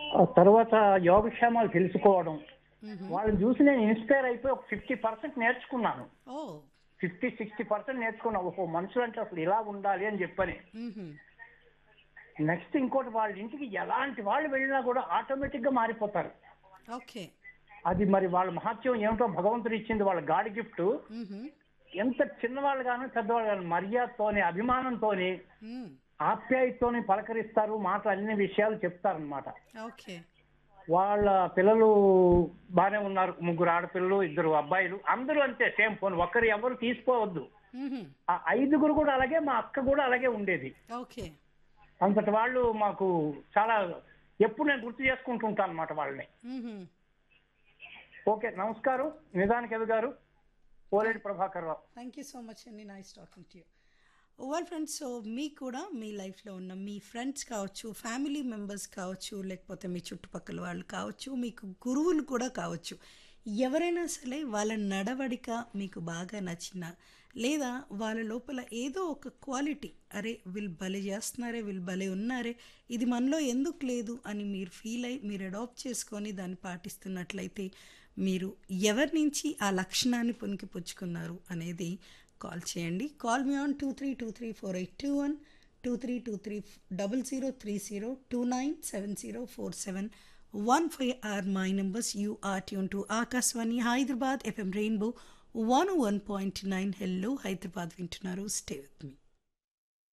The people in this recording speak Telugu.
ఆ తర్వాత యోగక్షేమాలు తెలుసుకోవడం మ్మ్. వాళ్ళని చూసి నేను ఇన్స్పైర్ అయిపోయి ఒక ఫిఫ్టీ పర్సెంట్ నేర్చుకున్నాను ఓ ఫిఫ్టీ సిక్స్టీ పర్సెంట్ నేర్చుకున్నాను ఒక మనుషులు అంటే అసలు ఇలా ఉండాలి అని చెప్పని మ్మ్. నెక్స్ట్ ఇంకోటి వాళ్ళ ఇంటికి ఎలాంటి వాళ్ళు వెళ్ళినా కూడా ఆటోమేటిక్ గా మారిపోతారు ఓకే అది మరి వాళ్ళ మహత్యం ఏమిటో భగవంతుడు ఇచ్చింది వాళ్ళ గాడి గిఫ్ట్ మ్మ్. ఎంత చిన్నవాళ్ళు గాను పెద్దవాళ్ళు గాను మర్యాదతోని అభిమానంతోని మ్మ్. ఆప్యాయతోని పలకరిస్తారు మాట అన్ని విషయాలు చెప్తారనమాట ఓకే వాళ్ళ పిల్లలు బాగానే ఉన్నారు ముగ్గురు ఆడపిల్లలు ఇద్దరు అబ్బాయిలు అందరూ అంతే సేమ్ ఫోన్ ఒకరు ఎవరు తీసుకోవద్దు మ్మ్. ఆ ఐదుగురు కూడా అలాగే మా అక్క కూడా అలాగే ఉండేది ఓకే అంతటి వాళ్ళు మాకు చాలా ఎప్పుడు నేను గుర్తు చేసుకుంటుంటాను అనమాట వాళ్ళని మ్మ్. ఓకే నమస్కారం నిదాన కవి గారు Poleti Prabhakar Rao thank you so much అండి nice talking to you over friends so మీకు కూడా మీ లైఫ్లో ఉన్న మీ ఫ్రెండ్స్ కావచ్చు ఫ్యామిలీ మెంబర్స్ కావచ్చు లేకపోతే మీ చుట్టుపక్కల వాళ్ళు కావచ్చు మీకు గురువులు కూడా కావచ్చు ఎవరైనా సరే వాళ్ళ నడవడిక మీకు బాగా నచ్చిన లేదా వాళ్ళ లోపల ఏదో ఒక క్వాలిటీ అరే వీళ్ళు భలే చేస్తున్నారే వీళ్ళు భలే ఉన్నారే ఇది మనలో ఎందుకు లేదు అని మీరు ఫీల్ అయ్యి మీరు అడాప్ట్ చేసుకొని దాన్ని పాటిస్తున్నట్లయితే మీరు ఎవరి నుంచి ఆ లక్షణాన్ని పుణికిపుచ్చుకున్నారు అనేది కాల్ చేయండి call me on two three two three four eight two one two three two three double zero three zero two nine seven zero four seven one five or my numbers you are tuned to Akashvani Hyderabad FM rainbow one one point nine hello Hyderabad వింటున్నారు స్టే విత్ మీ